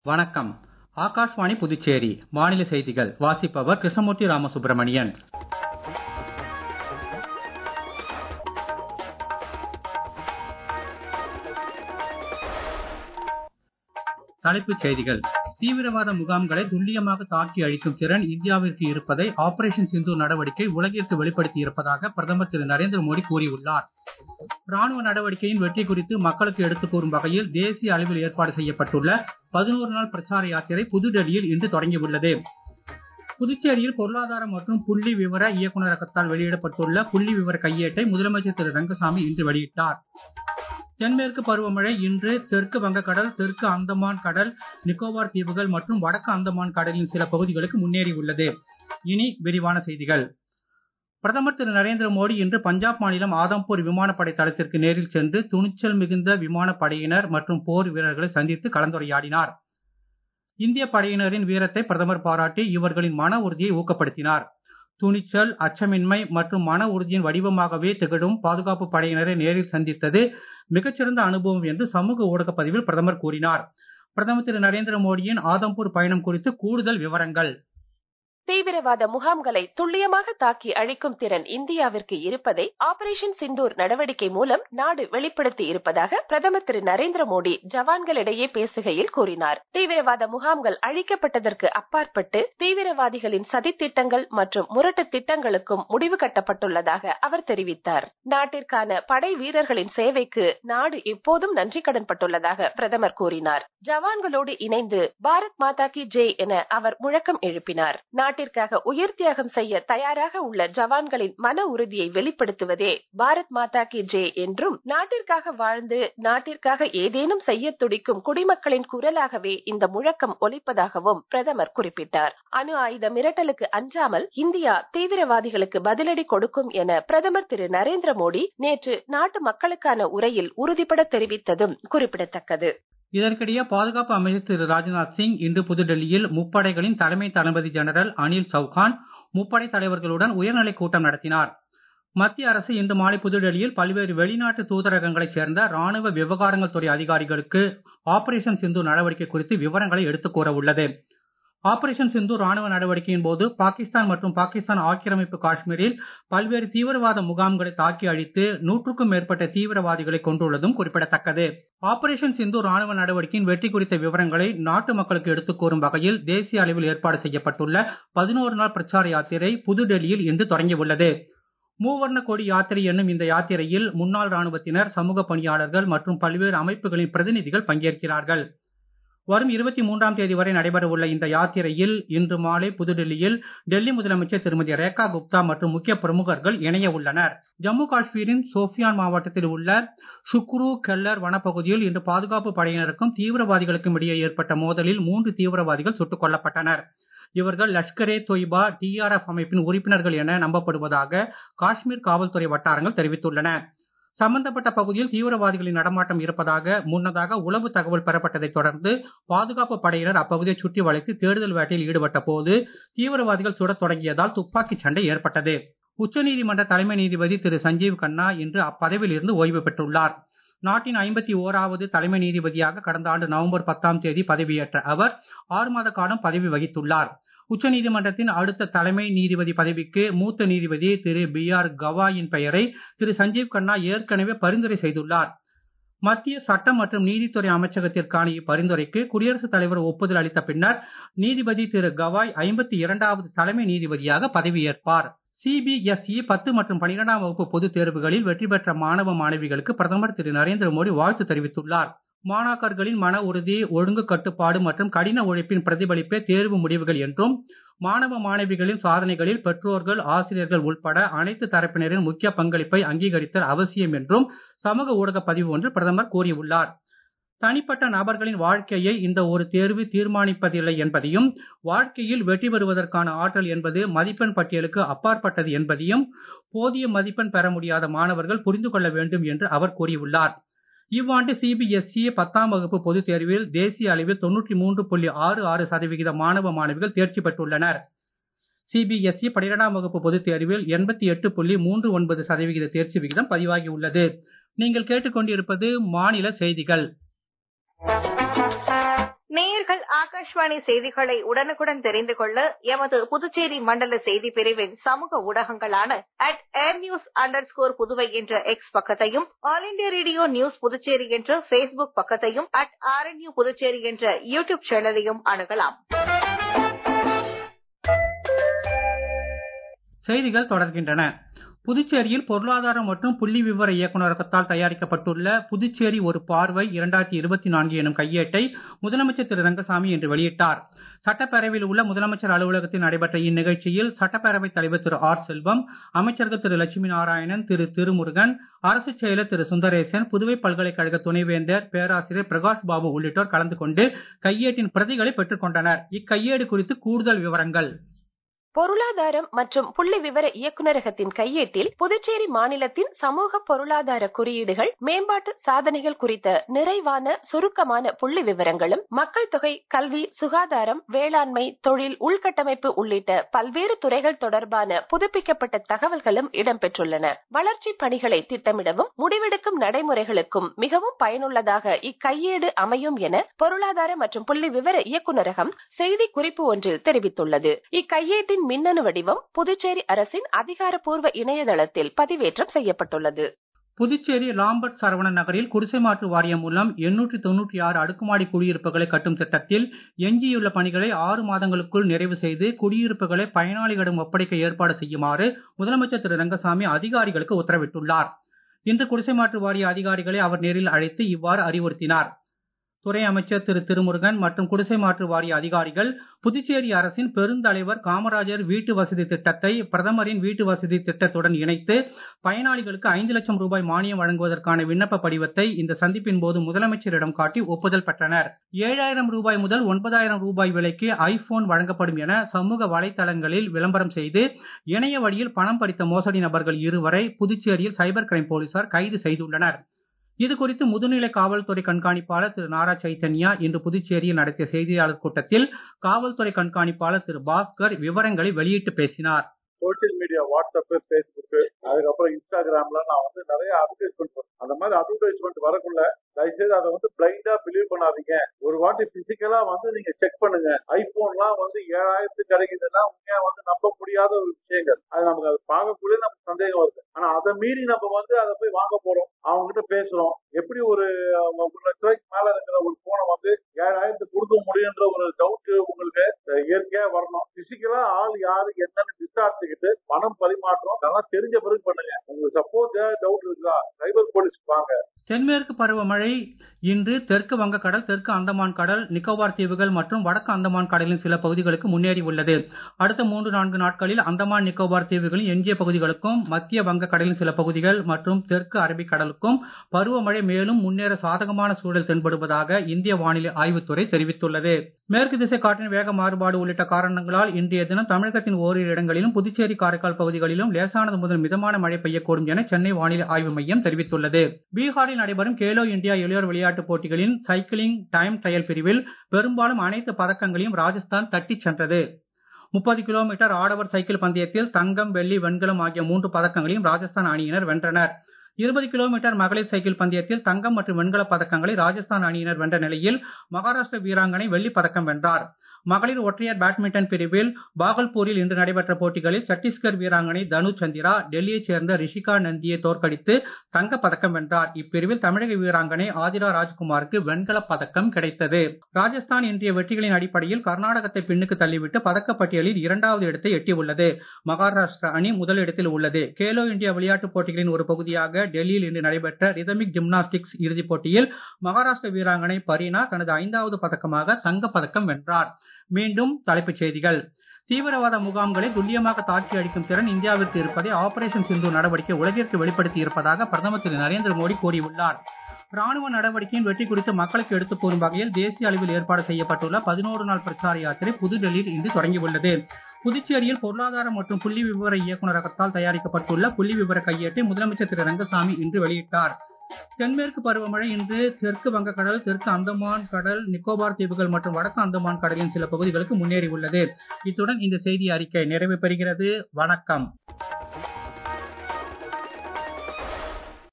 வணக்கம் ஆகாஷ்வாணி புதுச்சேரி மாநில செய்திகள் வாசிப்பவர் கிருஷ்ணமூர்த்தி ராமசுப்ரமணியன் தலைப்புச் செய்திகள் தீவிரவாத முகாம்களை துல்லியமாக தாக்கி அழிக்கும் திறன் இந்தியாவிற்கு இருப்பதை ஆபரேஷன் சிந்து நடவடிக்கை உலகிற்கு வெளிப்படுத்தி இருப்பதாக பிரதமர் திரு நரேந்திர மோடி கூறியுள்ளார் ராணுவ நடவடிக்கையின் வெற்றி குறித்து மக்களுக்கு எடுத்துக் கூறும் வகையில் தேசிய அளவில் ஏற்பாடு செய்யப்பட்டுள்ள பதினோரு நாள் பிரச்சார யாத்திரை புதுடெல்லியில் இன்று தொடங்கியுள்ளது புதுச்சேரியில் பொருளாதார மற்றும் புள்ளி விவர இயக்குநரகத்தால் வெளியிடப்பட்டுள்ள புள்ளி விவர கையேட்டை முதலமைச்சர் திரு ரங்கசாமி இன்று வெளியிட்டார் தென்மேற்கு பருவமழை இன்று தெற்கு வங்கக்கடல் தெற்கு அந்தமான் கடல் நிக்கோபார் தீவுகள் மற்றும் வடக்கு அந்தமான் கடலின் சில பகுதிகளுக்கு முன்னேறி உள்ளது இனி விரிவான செய்திகள் பிரதமர் திரு நரேந்திர மோடி இன்று பஞ்சாப் மாநிலம் ஆதம்பூர் விமானப்படை தளத்திற்கு நேரில் சென்று துணிச்சல் மிகுந்த விமானப்படையினர் மற்றும் போர் வீரர்களை சந்தித்து கலந்துரையாடினார் இந்திய படையினரின் வீரத்தை பிரதமர் பாராட்டி இவர்களின் மன உறுதியை ஊக்கப்படுத்தினார் துணிச்சல் அச்சமின்மை மற்றும் மன உறுதியின் வடிவமாகவே திகழும் பாதுகாப்பு படையினரை நேரில் சந்தித்தது மிகச்சிறந்த அனுபவம் என்று சமூக ஊடக பதிவில் பிரதமர் கூறினார் பிரதமர் திரு நரேந்திர மோடியின் ஆதம்பூர் பயணம் குறித்து கூடுதல் விவரங்கள் தீவிரவாத முகாம்களை துல்லியமாக தாக்கி அழிக்கும் திறன் இந்தியாவிற்கு இருப்பதை ஆபரேஷன் சிந்தூர் நடவடிக்கை மூலம் நாடு வெளிப்படுத்தி இருப்பதாக பிரதமர் திரு நரேந்திர மோடி ஜவான்களிடையே பேசுகையில் கூறினார் தீவிரவாத முகாம்கள் அழிக்கப்பட்டதற்கு அப்பாற்பட்டு தீவிரவாதிகளின் சதித்திட்டங்கள் மற்றும் முரட்டு திட்டங்களுக்கும் முடிவு கட்டப்பட்டுள்ளதாக அவர் தெரிவித்தார் நாட்டிற்கான படை வீரர்களின் சேவைக்கு நாடு எப்போதும் நன்றி கடன் பட்டுள்ளதாக பிரதமர் கூறினார் ஜவான்களோடு இணைந்து பாரத் மாதா கி ஜெய் என அவர் முழக்கம் எழுப்பினார் நாட்டிற்காக உயிர் தியாகம் செய்ய தயாராக உள்ள ஜவான்களின் மன உறுதியை வெளிப்படுத்துவதே பாரத் மாதா கி ஜே என்றும் நாட்டிற்காக வாழ்ந்து நாட்டிற்காக ஏதேனும் செய்ய துடிக்கும் குடிமக்களின் குரலாகவே இந்த முழக்கம் ஒலிப்பதாகவும் பிரதமர் குறிப்பிட்டார் அணு ஆயுத மிரட்டலுக்கு அஞ்சாமல் இந்தியா தீவிரவாதிகளுக்கு பதிலடி கொடுக்கும் என பிரதமர் திரு நரேந்திர மோடி நேற்று நாட்டு மக்களுக்கான உரையில் உறுதிபட தெரிவித்ததும் குறிப்பிடத்தக்கது இதற்கிடையே பாதுகாப்பு அமைச்சர் திரு ராஜ்நாத் சிங் இன்று புதுடெல்லியில் முப்படைகளின் தலைமை தளபதி ஜெனரல் அனில் சவுகான் முப்படை தலைவர்களுடன் உயர்நிலை கூட்டம் நடத்தினார் மத்திய அரசு இன்று மாலை புதுடெல்லியில் பல்வேறு வெளிநாட்டு தூதரகங்களைச் சேர்ந்த ராணுவ விவகாரங்கள் துறை அதிகாரிகளுக்கு ஆபரேஷன் சிந்து நடவடிக்கை குறித்து விவரங்களை எடுத்துக் கூற உள்ளது ஆபரேஷன் சிந்து ராணுவ நடவடிக்கையின் போது பாகிஸ்தான் மற்றும் பாகிஸ்தான் ஆக்கிரமிப்பு காஷ்மீரில் பல்வேறு தீவிரவாத முகாம்களை தாக்கி அழித்து நூற்றுக்கும் மேற்பட்ட தீவிரவாதிகளை கொண்டுள்ளதும் குறிப்பிடத்தக்கது ஆபரேஷன் சிந்து ராணுவ நடவடிக்கையின் வெற்றி குறித்த விவரங்களை நாட்டு மக்களுக்கு எடுத்துக் கூறும் வகையில் தேசிய அளவில் ஏற்பாடு செய்யப்பட்டுள்ள பதினோரு நாள் பிரச்சார யாத்திரை புதுடெல்லியில் இன்று தொடங்கியுள்ளது மூவர்ண கொடி யாத்திரை என்னும் இந்த யாத்திரையில் முன்னாள் ராணுவத்தினர் சமூக பணியாளர்கள் மற்றும் பல்வேறு அமைப்புகளின் பிரதிநிதிகள் பங்கேற்கிறார்கள் வரும் இருபத்தி மூன்றாம் தேதி வரை நடைபெறவுள்ள இந்த யாத்திரையில் இன்று மாலை புதுடெல்லியில் டெல்லி முதலமைச்சர் திருமதி ரேகா குப்தா மற்றும் முக்கிய பிரமுகர்கள் இணைய உள்ளனர் ஜம்மு காஷ்மீரின் சோஃபியான் மாவட்டத்தில் உள்ள சுக்ரு கெல்லர் வனப்பகுதியில் இன்று பாதுகாப்பு படையினருக்கும் தீவிரவாதிகளுக்கும் இடையே ஏற்பட்ட மோதலில் மூன்று தீவிரவாதிகள் சுட்டுக் கொல்லப்பட்டனர் இவர்கள் லஷ்கரே தொய்பா டிஆர்எஃப் அமைப்பின் உறுப்பினர்கள் என நம்பப்படுவதாக காஷ்மீர் காவல்துறை வட்டாரங்கள் தெரிவித்துள்ளன சம்பந்தப்பட்ட பகுதியில் தீவிரவாதிகளின் நடமாட்டம் இருப்பதாக முன்னதாக உளவு தகவல் பெறப்பட்டதைத் தொடர்ந்து பாதுகாப்பு படையினர் அப்பகுதியை சுற்றி வளைத்து தேடுதல் வேட்டையில் ஈடுபட்ட போது தீவிரவாதிகள் சுடத் தொடங்கியதால் துப்பாக்கிச் சண்டை ஏற்பட்டது உச்சநீதிமன்ற தலைமை நீதிபதி திரு சஞ்சீவ் கண்ணா இன்று அப்பதவியில் இருந்து ஓய்வு பெற்றுள்ளார் நாட்டின் ஐம்பத்தி ஓராவது தலைமை நீதிபதியாக கடந்த ஆண்டு நவம்பர் பத்தாம் தேதி பதவியேற்ற அவர் ஆறு மாத காலம் பதவி வகித்துள்ளார் உச்சநீதிமன்றத்தின் அடுத்த தலைமை நீதிபதி பதவிக்கு மூத்த நீதிபதி திரு பி ஆர் கவாயின் பெயரை திரு சஞ்சீவ் கண்ணா ஏற்கனவே பரிந்துரை செய்துள்ளார் மத்திய சட்டம் மற்றும் நீதித்துறை அமைச்சகத்திற்கான இப்பரிந்துரைக்கு குடியரசுத் தலைவர் ஒப்புதல் அளித்த பின்னர் நீதிபதி திரு கவாய் ஐம்பத்தி இரண்டாவது தலைமை நீதிபதியாக பதவியேற்பார் சிபிஎஸ்இ பத்து மற்றும் பனிரெண்டாம் வகுப்பு பொதுத் தேர்வுகளில் வெற்றி பெற்ற மாணவ மாணவிகளுக்கு பிரதமர் திரு நரேந்திர மோடி வாழ்த்து தெரிவித்துள்ளார் மாணாக்கர்களின் மன உறுதி ஒழுங்கு கட்டுப்பாடு மற்றும் கடின உழைப்பின் பிரதிபலிப்பே தேர்வு முடிவுகள் என்றும் மாணவ மாணவிகளின் சாதனைகளில் பெற்றோர்கள் ஆசிரியர்கள் உள்பட அனைத்து தரப்பினரின் முக்கிய பங்களிப்பை அங்கீகரித்தல் அவசியம் என்றும் சமூக ஊடக பதிவு ஒன்று பிரதமர் கூறியுள்ளார் தனிப்பட்ட நபர்களின் வாழ்க்கையை இந்த ஒரு தேர்வு தீர்மானிப்பதில்லை என்பதையும் வாழ்க்கையில் வெற்றி பெறுவதற்கான ஆற்றல் என்பது மதிப்பெண் பட்டியலுக்கு அப்பாற்பட்டது என்பதையும் போதிய மதிப்பெண் பெற முடியாத மாணவர்கள் புரிந்து கொள்ள வேண்டும் என்று அவர் கூறியுள்ளார் இவ்வாண்டு சிபிஎஸ்இ பத்தாம் வகுப்பு பொதுத் தேர்வில் தேசிய அளவில் தொன்னூற்றி மூன்று புள்ளி ஆறு ஆறு சதவிகித மாணவ மாணவிகள் தேர்ச்சி பெற்றுள்ளனர் சிபிஎஸ்இ பனிரெண்டாம் வகுப்பு பொதுத் தேர்வில் எண்பத்தி எட்டு புள்ளி மூன்று ஒன்பது சதவிகித தேர்ச்சி விகிதம் பதிவாகி உள்ளது நீங்கள் கேட்டுக்கொண்டிருப்பது மாநில செய்திகள் நேயர்கள் ஆகாஷ்வாணி செய்திகளை உடனுக்குடன் தெரிந்து கொள்ள எமது புதுச்சேரி மண்டல செய்தி பிரிவின் சமூக ஊடகங்களான at air news under score Puduvai என்ற எக்ஸ் பக்கத்தையும் all India radio news Puducherry என்ற பேஸ்புக் பக்கத்தையும் அட் ஆர்என்யூ புதுச்சேரி என்ற யூடியூப் சேனலையும் அணுகலாம் செய்திகள் தொடர்கின்றன புதுச்சேரியில் பொருளாதார மற்றும் புள்ளி விவர இயக்குநரகத்தால் தயாரிக்கப்பட்டுள்ள புதுச்சேரி ஒரு பார்வை இரண்டாயிரத்தி இருபத்தி நான்கு எனும் கையேட்டை முதலமைச்சர் திரு ரங்கசாமி இன்று வெளியிட்டார் சட்டப்பேரவையில் உள்ள முதலமைச்சர் அலுவலகத்தில் நடைபெற்ற இந்நிகழ்ச்சியில் சட்டப்பேரவைத் தலைவர் திரு ஆர் செல்வம் அமைச்சர்கள் திரு லட்சுமி நாராயணன் திரு திருமுருகன் அரசு செயலர் திரு சுந்தரேசன் புதுவை பல்கலைக்கழக துணைவேந்தர் பேராசிரியர் பிரகாஷ் பாபு உள்ளிட்டோர் கலந்து கொண்டு கையேட்டின் பிரதிகளை பெற்றுக் கொண்டனர் இக்கையேடு குறித்து கூடுதல் விவரங்கள் பொருளாதாரம் மற்றும் புள்ளி விவர இயக்குநரகத்தின் கையேட்டில் புதுச்சேரி மாநிலத்தின் சமூக பொருளாதார குறியீடுகள் மேம்பாட்டு சாதனைகள் குறித்த நிறைவான சுருக்கமான புள்ளி விவரங்களும் மக்கள் தொகை கல்வி சுகாதாரம் வேளாண்மை தொழில் உள்கட்டமைப்பு உள்ளிட்ட பல்வேறு துறைகள் தொடர்பான புதுப்பிக்கப்பட்ட தகவல்களும் இடம்பெற்றுள்ளன வளர்ச்சி பணிகளை திட்டமிடவும் முடிவெடுக்கும் நடைமுறைகளுக்கும் மிகவும் பயனுள்ளதாக இக்கையேடு அமையும் என பொருளாதார மற்றும் புள்ளி விவர இயக்குநரகம் செய்தி குறிப்பு ஒன்றில் தெரிவித்துள்ளது இக்கையேட்டின் மின்னணு வடிவம் புதுச்சேரி அரசின் அதிகாரப்பூர்வ இணையதளத்தில் பதிவேற்றம் செய்யப்பட்டுள்ளது புதுச்சேரி லாம்பர்ட் சரவணன் நகரில் குடிசை மாற்று வாரியம் மூலம் எண்ணூற்றி தொன்னூற்றி ஆறு அடுக்குமாடி குடியிருப்புகளை கட்டும் திட்டத்தில் எஞ்சியுள்ள பணிகளை ஆறு மாதங்களுக்குள் நிறைவு செய்து குடியிருப்புகளை பயனாளிகளிடம் ஒப்படைக்க ஏற்பாடு செய்யுமாறு முதலமைச்சர் திரு ரங்கசாமி அதிகாரிகளுக்கு உத்தரவிட்டுள்ளார் இன்று குடிசை மாற்று வாரிய அதிகாரிகளை அவர் நேரில் அழைத்து இவ்வாறு அறிவுறுத்தினார் துறை அமைச்சர் திரு திருமுருகன் மற்றும் குடிசை மாற்று வாரிய அதிகாரிகள் புதுச்சேரி அரசின் பெருந்தலைவர் காமராஜர் வீட்டு வசதி திட்டத்தை பிரதமரின் வீட்டு வசதி திட்டத்துடன் இணைத்து பயனாளிகளுக்கு ஐந்து லட்சம் ரூபாய் மானியம் வழங்குவதற்கான விண்ணப்ப படிவத்தை இந்த சந்திப்பின் போது முதலமைச்சரிடம் காட்டி ஒப்புதல் பெற்றனர் ஏழாயிரம் ரூபாய் முதல் ஒன்பதாயிரம் ரூபாய் விலைக்கு ஐபோன் வழங்கப்படும் என சமூக வலைதளங்களில் விளம்பரம் செய்து இணைய வழியில் பணம் பறித்த மோசடி நபர்கள் இருவரை புதுச்சேரியில் சைபர் கிரைம் போலீசார் கைது செய்துள்ளனர் இது குறித்து முதுநிலை காவல்துறை கண்காணிப்பாளர் திரு நாரா சைத்தன்யா இன்று புதுச்சேரியில் நடத்திய செய்தியாளர் கூட்டத்தில் காவல்துறை கண்காணிப்பாளர் திரு பாஸ்கர் விவரங்களை வெளியிட்டு பேசினார் சோசியல் மீடியா வாட்ஸ்அப் பேஸ்புக் அதுக்கப்புறம் இன்ஸ்டாகிராம்ல நான் வந்து நிறைய அட்வர்டைஸ்மெண்ட் பண்ணேன் அந்த மாதிரி அட்வர்டைஸ்மெண்ட் வரக்குள்ள தயவுசெய்து அதை வந்து பிளைண்டா பிலீவ் பண்ணாதீங்க ஒரு வாட்டி பிசிக்கலா வந்து நீங்க செக் பண்ணுங்க ஐபோன்லாம் வந்து ஏழாயிரத்துக்கு கிடைக்குதுன்னா உண்மையா வந்து நம்ப முடியாத ஒரு விஷயங்கள் அது நமக்கு அதை பார்க்கக்குள்ளே நமக்கு சந்தேகம் வருது ஆனா அதை மீறி நம்ம வந்து அதை போய் வாங்க போறோம் அவங்க கிட்ட பேசுறோம் எப்படி ஒரு ஒரு லட்ச ரூபாய்க்கு மேல இருக்கிற ஒரு போனை வந்து ஏழாயிரத்துக்கு கொடுக்க முடியுன்ற ஒரு டவுட் உங்களுக்கு இயற்கையா வரணும் பிசிக்கலா ஆள் யாரு என்னன்னு விசாரிச்சுக்கிட்டு பணம் பரிமாற்றம் அதெல்லாம் தெரிஞ்ச பிறகு பண்ணுங்க உங்களுக்கு சப்போஸ் டவுட் இருக்குதா சைபர் போலீஸ் வாங்க தென்மேற்கு பருவமழை இன்று தெற்கு வங்கக்கடல் தெற்கு அந்தமான் கடல் நிக்கோபார் தீவுகள் மற்றும் வடக்கு அந்தமான் கடலின் சில பகுதிகளுக்கு முன்னேறி உள்ளது அடுத்த மூன்று நான்கு நாட்களில் அந்தமான் நிக்கோபார் தீவுகளின் எஞ்சிய பகுதிகளுக்கும் மத்திய வங்க கடலின் சில பகுதிகள் மற்றும் தெற்கு அரபிக் கடலுக்கும் பருவமழை மேலும் முன்னேற சாதகமான சூழல் தென்படுவதாக இந்திய வானிலை ஆய்வுத்துறை தெரிவித்துள்ளது மேற்கு திசை காற்றின் வேக மாறுபாடு உள்ளிட்ட காரணங்களால் இன்றைய தினம் தமிழகத்தின் ஓரிரு இடங்களிலும் புதுச்சேரி காரைக்கால் பகுதிகளிலும் லேசானது முதல் மிதமான மழை பெய்யக்கூடும் என சென்னை வானிலை ஆய்வு மையம் தெரிவித்துள்ளது பீகாரில் நடைபெறும் கேலோ இந்தியா இளையோர் விளையாட்டுப் போட்டிகளின் சைக்கிளிங் டைம் ட்ரையல் பிரிவில் பெரும்பாலும் அனைத்து பதக்கங்களையும் ராஜஸ்தான் தட்டிச் சென்றது முப்பது கிலோமீட்டர் ஆடவர் சைக்கிள் பந்தயத்தில் தங்கம் வெள்ளி வெண்கலம் ஆகிய மூன்று பதக்கங்களையும் ராஜஸ்தான் அணியினர் வென்றனர் இருபது கிலோமீட்டர் மகளிர் சைக்கிள் பந்தயத்தில் தங்கம் மற்றும் வெண்கலப் பதக்கங்களை ராஜஸ்தான் அணியினர் வென்ற நிலையில் மகாராஷ்டிர வீராங்கனை வெள்ளிப் பதக்கம் வென்றார் மகளிர் ஒற்றையர் பேட்மிண்டன் பிரிவில் பாகல்பூரில் இன்று நடைபெற்ற போட்டிகளில் சத்தீஸ்கர் வீராங்கனை தனு சந்திரா டெல்லியைச் சேர்ந்த ரிஷிகா நந்தியை தோற்கடித்து தங்கப் பதக்கம் வென்றார் இப்பிரிவில் தமிழக வீராங்கனை ஆதிரா ராஜ்குமாருக்கு வெண்கலப் பதக்கம் கிடைத்தது ராஜஸ்தான் இன்றைய வெற்றிகளின் அடிப்படையில் கர்நாடகத்தை பின்னுக்கு தள்ளிவிட்டு பதக்கப்பட்டியலில் இரண்டாவது இடத்தை எட்டியுள்ளது மகாராஷ்டிரா அணி முதலிடத்தில் உள்ளது கேலோ இந்தியா விளையாட்டுப் போட்டிகளின் ஒரு பகுதியாக டெல்லியில் இன்று நடைபெற்ற ரிதமிக் ஜிம்னாஸ்டிக்ஸ் இறுதிப் போட்டியில் மகாராஷ்டிர வீராங்கனை பரீனா தனது ஐந்தாவது பதக்கமாக தங்கப் பதக்கம் வென்றார் மீண்டும் தலைப்புச் செய்திகள் தீவிரவாத முகாம்களை துல்லியமாக தாக்கி அளிக்கும் திறன் இந்தியாவிற்கு இருப்பதை ஆபரேஷன் சிந்து நடவடிக்கை உலகிற்கு வெளிப்படுத்தி இருப்பதாக பிரதமர் திரு நரேந்திர மோடி கூறியுள்ளார் ராணுவ நடவடிக்கையின் வெற்றி குறித்து மக்களுக்கு எடுத்துக் கூறும் வகையில் தேசிய அளவில் ஏற்பாடு செய்யப்பட்டுள்ள பதினோரு நாள் பிரச்சார யாத்திரை புதுடெல்லியில் இன்று தொடங்கியுள்ளது புதுச்சேரியில் பொருளாதார மற்றும் புள்ளி விவர இயக்குநரகத்தால் தயாரிக்கப்பட்டுள்ள புள்ளி விவர கையேட்டை முதலமைச்சர் திரு ரங்கசாமி இன்று வெளியிட்டார் தென்மேற்கு பருவமழை இன்று தெற்கு வங்கக்கடல் தெற்கு அந்தமான் கடல் நிக்கோபார் தீவுகள் மற்றும் வடக்கு அந்தமான் கடலின் சில பகுதிகளுக்கு முன்னேறி உள்ளது இத்துடன் இந்த செய்தி அறிக்கை நிறைவு பெறுகிறது வணக்கம்